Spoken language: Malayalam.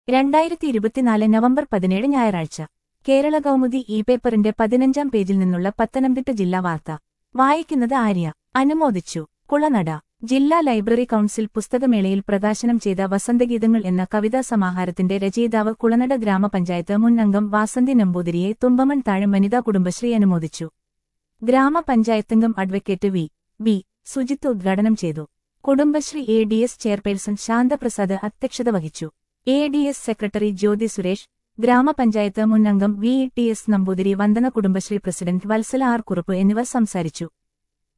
രണ്ടായിരത്തി ഇരുപത്തിനാല് നവംബർ പതിനേഴ് ഞായറാഴ്ച കേരള കൗമുദി ഇ പേപ്പറിന്റെ പതിനഞ്ചാം പേജിൽ നിന്നുള്ള പത്തനംതിട്ട ജില്ലാ വാർത്ത വായിക്കുന്നത് ആര്യ അനുമോദിച്ചു കുളനട ജില്ലാ ലൈബ്രറി കൗൺസിൽ പുസ്തകമേളയിൽ പ്രകാശനം ചെയ്ത വസന്തഗീതങ്ങൾ എന്ന കവിതാ സമാഹാരത്തിന്റെ രചയിതാവ് കുളനട ഗ്രാമപഞ്ചായത്ത് മുൻ അംഗം വാസന്തി നമ്പൂതിരിയെ തുമ്പമൺ താഴം വനിതാ കുടുംബശ്രീ അനുമോദിച്ചു ഗ്രാമപഞ്ചായത്തംഗം അഡ്വക്കേറ്റ് വി ബി സുജിത്ത് ഉദ്ഘാടനം ചെയ്തു Kudumbashree A D S chairperson Shanthaprasad അധ്യക്ഷത വഹിച്ചു A D S secretary Jyothi Suresh ഗ്രാമപഞ്ചായത്ത് മുൻ അംഗം V T S Namboothiri Vandana Kudumbashree president Vatsala R Kurup എന്നിവർ സംസാരിച്ചു